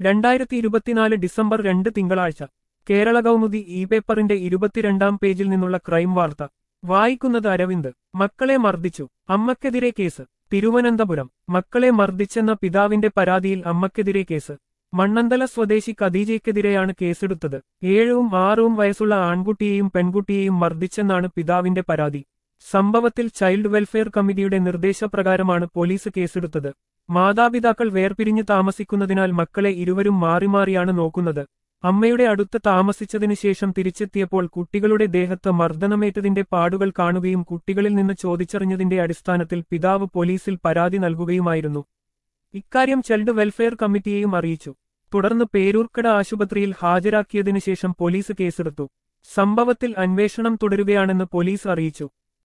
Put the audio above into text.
രണ്ടായിരത്തി ഇരുപത്തിനാല് ഡിസംബർ രണ്ട് തിങ്കളാഴ്ച കേരള കൗമുദി ഇ പേപ്പറിന്റെ ഇരുപത്തിരണ്ടാം പേജിൽ നിന്നുള്ള ക്രൈം വാർത്ത വായിക്കുന്നത് അരവിന്ദ് മക്കളെ മർദ്ദിച്ചു അമ്മക്കെതിരെ കേസ് തിരുവനന്തപുരം മക്കളെ മർദ്ദിച്ചെന്ന പിതാവിന്റെ പരാതിയിൽ അമ്മക്കെതിരെ കേസ് മണ്ണന്തല സ്വദേശി ഖദീജയ്ക്കെതിരെയാണ് കേസെടുത്തത് ഏഴും ആറും വയസ്സുള്ള ആൺകുട്ടിയെയും പെൺകുട്ടിയെയും മർദ്ദിച്ചെന്നാണ് പിതാവിന്റെ പരാതി സംഭവത്തിൽ ചൈൽഡ് വെൽഫെയർ കമ്മിറ്റിയുടെ നിർദ്ദേശപ്രകാരമാണ് പോലീസ് കേസെടുത്തത് മാതാപിതാക്കൾ വേർപിരിഞ്ഞ് താമസിക്കുന്നതിനാൽ മക്കളെ ഇരുവരും മാറി മാറിയാണ് നോക്കുന്നത് അമ്മയുടെ അടുത്ത് താമസിച്ചതിനു ശേഷം തിരിച്ചെത്തിയപ്പോൾ കുട്ടികളുടെ ദേഹത്ത് മർദ്ദനമേറ്റതിന്റെ പാടുകൾ കാണുകയും കുട്ടികളിൽ നിന്ന് ചോദിച്ചറിഞ്ഞതിന്റെ അടിസ്ഥാനത്തിൽ പിതാവ് പോലീസിൽ പരാതി നൽകുകയുമായിരുന്നു ഇക്കാര്യം ചൈൽഡ് വെൽഫെയർ കമ്മിറ്റിയെയും അറിയിച്ചു തുടർന്ന് പേരൂർക്കട ആശുപത്രിയിൽ ഹാജരാക്കിയതിനു ശേഷം പോലീസ് കേസെടുത്തു സംഭവത്തിൽ അന്വേഷണം തുടരുകയാണെന്ന് പോലീസ് അറിയിച്ചു